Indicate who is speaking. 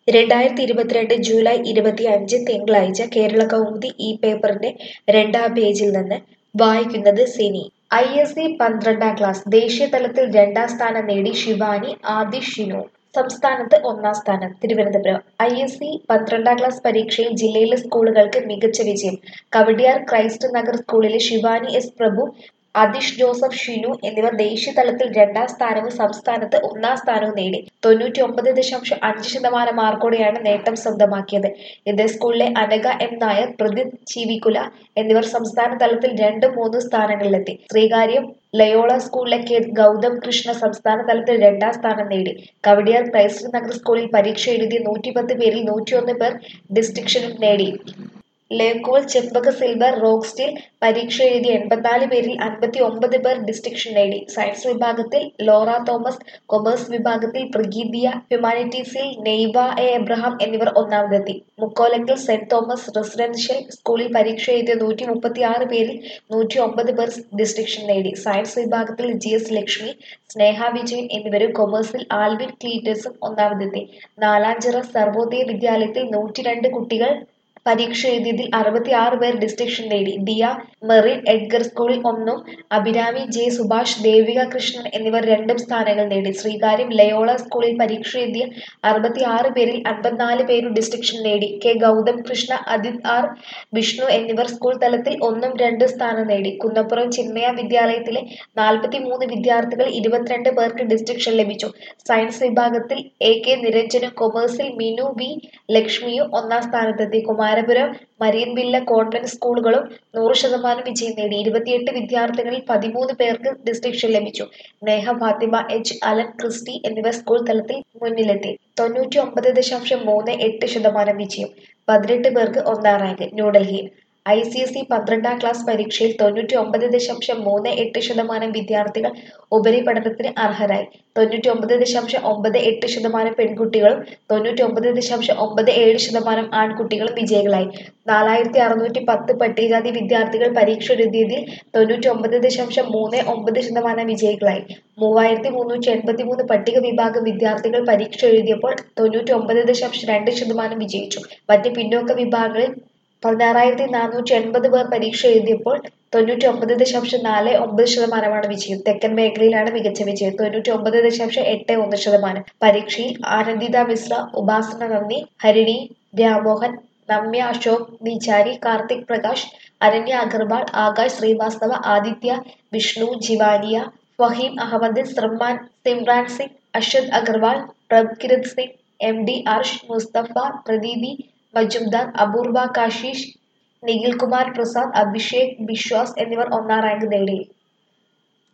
Speaker 1: രണ്ടായിരത്തി ഇരുപത്തിരണ്ട് ജൂലൈ ഇരുപത്തിയഞ്ച് തിങ്കളാഴ്ച കേരള കൗമുദി ഈ പേപ്പറിന്റെ രണ്ടാം പേജിൽ നിന്ന് വായിക്കുന്നത് സിനി ഐ എസ് സി പന്ത്രണ്ടാം ക്ലാസ് ദേശീയ തലത്തിൽ രണ്ടാം സ്ഥാനം നേടി ശിവാനി ആദിഷ് ഷിനു സംസ്ഥാനത്ത് ഒന്നാം സ്ഥാനം തിരുവനന്തപുരം ഐ എസ് സി പന്ത്രണ്ടാം ക്ലാസ് പരീക്ഷയിൽ ജില്ലയിലെ സ്കൂളുകൾക്ക് മികച്ച വിജയം കവടിയാർ ക്രൈസ്റ്റ് നഗർ സ്കൂളിലെ ശിവാനി എസ് പ്രഭു അതിഷ് ജോസഫ് ഷിനു എന്നിവർ ദേശീയ തലത്തിൽ രണ്ടാം സ്ഥാനവും സംസ്ഥാനത്ത് ഒന്നാം സ്ഥാനവും നേടി തൊണ്ണൂറ്റി ഒമ്പത് ദശാംശം അഞ്ച് ശതമാനം മാർക്കോടെയാണ് നേട്ടം സ്വന്തമാക്കിയത് ഇതേ സ്കൂളിലെ അനഘ എം നായർ പ്രദീപ് ചീവിക്കുല എന്നിവർ സംസ്ഥാന തലത്തിൽ രണ്ടും മൂന്നും സ്ഥാനങ്ങളിലെത്തി ശ്രീകാര്യം ലയോള സ്കൂളിലെ കെ ഗൗതം കൃഷ്ണ സംസ്ഥാന തലത്തിൽ രണ്ടാം സ്ഥാനം നേടി കവടിയാർ ക്രൈസ്റ്റ് നഗർ സ്കൂളിൽ പരീക്ഷ എഴുതിയ നൂറ്റിപ്പത്ത് പേരിൽ നൂറ്റിയൊന്ന് പേർ ഡിസ്റ്റിങ്ഷനും നേടി Lekol Chempaka silver rock steel പരീക്ഷ എഴുതിയ എൺപത്തിനാല് പേരിൽ അൻപത്തി ഒമ്പത് പേർ ഡിസ്റ്റിങ്ഷൻ നേടി സയൻസ് വിഭാഗത്തിൽ ലോറ തോമസ് കൊമേഴ്സ് വിഭാഗത്തിൽ പ്രഗീതിയ ഹ്യൂമാനിറ്റീസിൽ നെയ്വ എ എബ്രഹാം എന്നിവർ ഒന്നാമതെത്തി മുക്കോലക്കൽ സെന്റ് തോമസ് റെസിഡൻഷ്യൽ സ്കൂളിൽ പരീക്ഷ എഴുതിയ നൂറ്റി മുപ്പത്തി ആറ് പേരിൽ നൂറ്റി ഒമ്പത് പേർ ഡിസ്റ്റിങ്ഷൻ നേടി സയൻസ് വിഭാഗത്തിൽ ജി എസ് ലക്ഷ്മി സ്നേഹ വിജയൻ എന്നിവരും കൊമേഴ്സിൽ ആൽവിൻ ക്ലീറ്റേഴ്സും ഒന്നാമതെത്തി നാലാഞ്ചിറ സർവോദയ വിദ്യാലയത്തിൽ നൂറ്റിരണ്ട് കുട്ടികൾ പരീക്ഷ എഴുതിയതിൽ അറുപത്തിയാറ് പേർ ഡിസ്റ്റിങ്ഷൻ നേടി ദിയ മെറിൻ എഡ്ഗർ സ്കൂളിൽ ഒന്നും അഭിരാമി ജെ സുഭാഷ് ദേവിക കൃഷ്ണൻ എന്നിവർ രണ്ടും സ്ഥാനങ്ങൾ നേടി ശ്രീകാര്യം ലയോള സ്കൂളിൽ പരീക്ഷ എഴുതിയ അറുപത്തിയാറ് പേരിൽ അൻപത്തിനാല് പേരും ഡിസ്റ്റിങ്ഷൻ നേടി കെ ഗൗതം കൃഷ്ണ അദിത് ആർ വിഷ്ണു എന്നിവർ സ്കൂൾ തലത്തിൽ ഒന്നും രണ്ടും സ്ഥാനം നേടി കുന്നപ്പുറം ചിന്മയ വിദ്യാലയത്തിലെ നാൽപ്പത്തി മൂന്ന് വിദ്യാർത്ഥികൾ ഇരുപത്തിരണ്ട് പേർക്ക് ഡിസ്റ്റിങ്ഷൻ ലഭിച്ചു സയൻസ് വിഭാഗത്തിൽ എ കെ നിരഞ്ജനും കൊമേഴ്സിൽ മിനു വി ലക്ഷ്മിയും ഒന്നാം സ്ഥാനത്തെത്തി കുമാരപുരം മരിയൻവില്ല കോൺവെന്റ് സ്കൂളുകളും നൂറ് ശതമാനം വിജയം നേടി ഇരുപത്തിയെട്ട് വിദ്യാർത്ഥികളിൽ പതിമൂന്ന് പേർക്ക് ഡിസ്റ്റിങ്ഷൻ ലഭിച്ചു നേഹ ഫാത്തിമ എച്ച് അലൻ ക്രിസ്റ്റി എന്നിവർ സ്കൂൾ തലത്തിൽ മുന്നിലെത്തി തൊണ്ണൂറ്റി ഒമ്പത് ദശാംശം മൂന്ന് എട്ട് ശതമാനം വിജയം പതിനെട്ട് പേർക്ക് ഒന്നാം റാങ്ക് ന്യൂഡൽഹിയിൽ ഐ സി എസ് ഇ പന്ത്രണ്ടാം ക്ലാസ് പരീക്ഷയിൽ തൊണ്ണൂറ്റി ഒമ്പത് ദശാംശം മൂന്ന് എട്ട് ശതമാനം വിദ്യാർത്ഥികൾ ഉപരിപഠനത്തിന് അർഹരായി തൊണ്ണൂറ്റി ഒമ്പത് ദശാംശം ഒമ്പത് എട്ട് ശതമാനം പെൺകുട്ടികളും തൊണ്ണൂറ്റി ഒമ്പത് ദശാംശം ഒമ്പത് ഏഴ് ശതമാനം ആൺകുട്ടികളും വിജയികളായി നാലായിരത്തി അറുന്നൂറ്റി പത്ത് പട്ടികജാതി വിദ്യാർത്ഥികൾ പരീക്ഷ എഴുതിയതിൽ തൊണ്ണൂറ്റി ഒമ്പത് ദശാംശം മൂന്ന് ഒമ്പത് ശതമാനം വിജയികളായി മൂവായിരത്തി മുന്നൂറ്റി എൺപത്തി മൂന്ന് പട്ടിക വിഭാഗം വിദ്യാർത്ഥികൾ പരീക്ഷ എഴുതിയപ്പോൾ തൊണ്ണൂറ്റി ഒമ്പത് ദശാംശം രണ്ട് ശതമാനം വിജയിച്ചു മറ്റ് പിന്നോക്ക വിഭാഗങ്ങളിൽ പതിനാറായിരത്തി നാനൂറ്റി എൺപത് പേർ പരീക്ഷ എഴുതിയപ്പോൾ തൊണ്ണൂറ്റി ഒമ്പത് ദശാംശം നാല് ഒമ്പത് ശതമാനമാണ് വിജയം തെക്കൻ മേഖലയിലാണ് മികച്ച വിജയം തൊണ്ണൂറ്റി ഒമ്പത് ദശാംശം എട്ട് ഒന്ന് ശതമാനം പരീക്ഷയിൽ ആനന്ദിത മിശ്ര ഉപാസന നന്ദി ഹരിണി രാമോഹൻ നമ്യ അശോക് നിചാരി കാർത്തിക് പ്രകാശ് അരണ്യ അഗർവാൾ ആകാശ് ശ്രീവാസ്തവ ആദിത്യ വിഷ്ണു ജിവാനിയ ഫഹീം അഹമ്മദ് സർമാൻ സിമ്രാൻ സിംഗ് അഷദ് അഗർവാൾ പ്രഭ്കിരത് സിംഗ് എം ഡി അർഷ് മുസ്തഫ പ്രദീപി മജുംദാർ അപൂർവ കാശീഷ് നിഖിൽ കുമാർ പ്രസാദ് അഭിഷേക് ബിശ്വാസ് എന്നിവർ ഒന്നാം റാങ്ക് നേടി